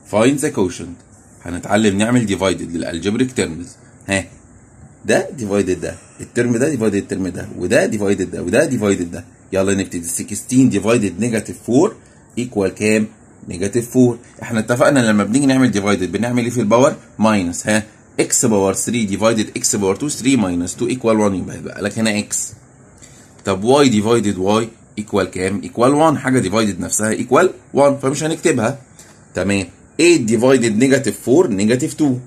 find the quotient هنتعلم نعمل divided للالجبريك terms ها ده divided ده الترم ده divided الترم ده وده divided ده وده divided ده يلا نبتدي 16 divided negative 4 equal كام نيجاتيف 4 احنا اتفقنا لما بنيجي نعمل ديفايدد بنعمل ايه في الباور ماينس ها اكس باور 3 ديفايدد اكس باور 2 3 ماينس 2 ايكوال 1 يبقى هيبقى لك هنا اكس طب واي ديفايدد واي ايكوال كام ايكوال 1 حاجه ديفايدد نفسها ايكوال 1 فمش هنكتبها تمام 8 ديفايدد نيجاتيف 4 نيجاتيف 2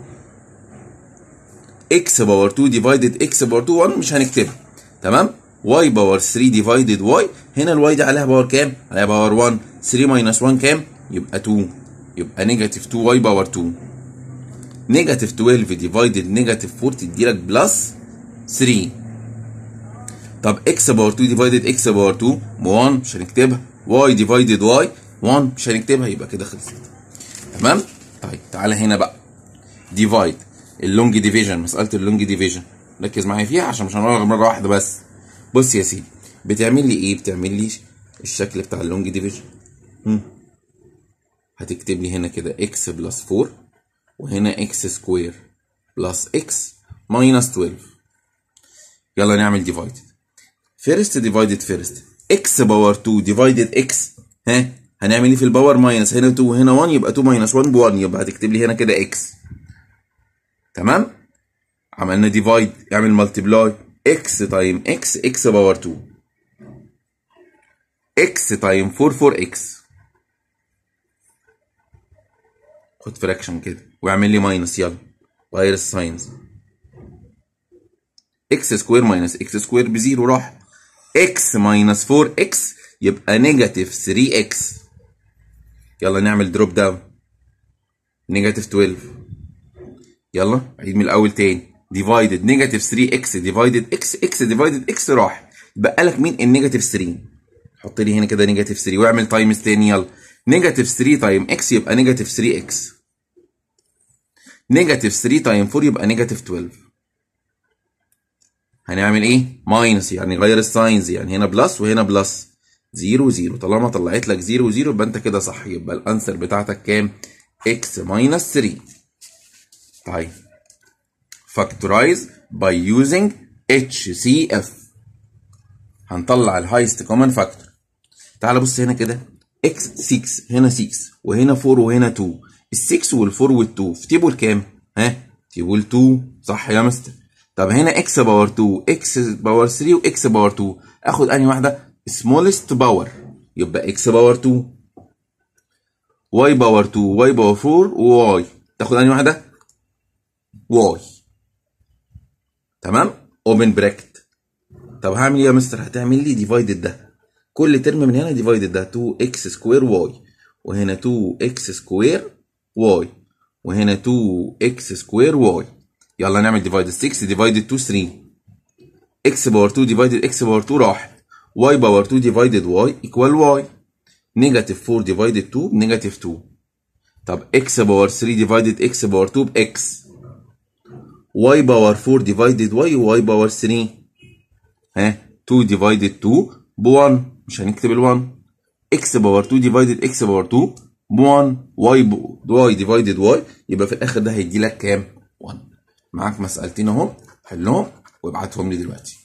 اكس باور 2 ديفايدد اكس باور 2 1 مش هنكتبها تمام y باور 3 ديفايدد y هنا الواي دي عليها باور كام؟ عليها باور 1 3 ماينس 1 كام؟ يبقى 2 يبقى نيجاتيف 2 y باور 2 نيجاتيف 12 ديفايدد نيجاتيف 4 تدي لك بلس 3 طب x باور 2 ديفايدد x باور 2 ب 1 مش هنكتبها y ديفايدد y 1 مش هنكتبها يبقى كده خلصت تمام؟ طيب تعالى هنا بقى ديفايد اللونج ديفيجن مساله اللونج ديفيجن ركز معايا فيها عشان مش هنقولها مره واحده بس بص يا سيدي بتعمل لي ايه بتعمل لي الشكل بتاع اللونج ديفيجن هتكتب لي هنا كده x بلس 4 وهنا x سكوير بلس x ماينس 12 يلا نعمل ديفايدد فيرست ديفايدد فيرست x باور 2 ديفايدد x ها هنعمل ايه في الباور ماينس هنا 2 وهنا 1 يبقى 2 ماينس 1 ب 1 يبقى هتكتب لي هنا كده x تمام عملنا ديفايد اعمل ملتبلاي x تايم x x باور 2 x تايم 4 4x خد فراكشن كده واعمل لي ماينس يلا غير الساينز x سكوير ماينس x سكوير بزيرو راح x ماينس 4x يبقى نيجاتيف 3x يلا نعمل دروب داون نيجاتيف 12 يلا عيد من الاول تاني ديفايدد نيجاتيف 3x ديفايدد x x ديفايدد x راح بقى لك مين النيجاتيف 3 حط لي هنا كده نيجاتيف 3 واعمل تايمز تاني يلا نيجاتيف 3 تايم x يبقى نيجاتيف 3x نيجاتيف 3 تايم 4 يبقى نيجاتيف 12 هنعمل ايه ماينس يعني غير الساينز يعني هنا بلس وهنا بلس 0 0 طالما طلعت لك 0 0 يبقى انت كده صح يبقى الانسر بتاعتك كام x ماينس 3 طيب factorize by using HCF هنطلع الهايست كومن فاكتور تعال بص هنا كده x 6 هنا 6 وهنا 4 وهنا 2 ال 6 وال 4 وال 2 في تيبل كام؟ ها؟ تيبل 2 صح يا مستر طب هنا x باور 2 x باور 3 و x باور 2 اخد انهي واحده؟ smallest باور يبقى x باور 2 y باور 2 y باور 4 و y تاخد انهي واحده؟ y تمام اوبن براكت طب هعمل ايه يا مستر هتعمل لي ديفايدد ده كل ترم من هنا ديفايدد ده 2 اكس سكوير واي وهنا 2 اكس سكوير واي وهنا 2 اكس سكوير واي يلا نعمل ديفايدد 6 ديفايدد 2 3 اكس باور 2 ديفايدد اكس باور 2 راح واي باور 2 ديفايدد واي ايكوال واي نيجاتيف 4 ديفايدد 2 بنيجاتيف 2 طب اكس باور 3 ديفايدد اكس باور 2 باكس y باور 4 ديفايدد y y باور 3 ها 2 ديفايدد 2 ب 1 مش هنكتب ال 1 x باور 2 ديفايدد x باور 2 ب 1 y y ديفايدد y يبقى في الاخر ده هيدي لك كام 1 معاك مسألتين اهم حلهم وابعتهم لي دلوقتي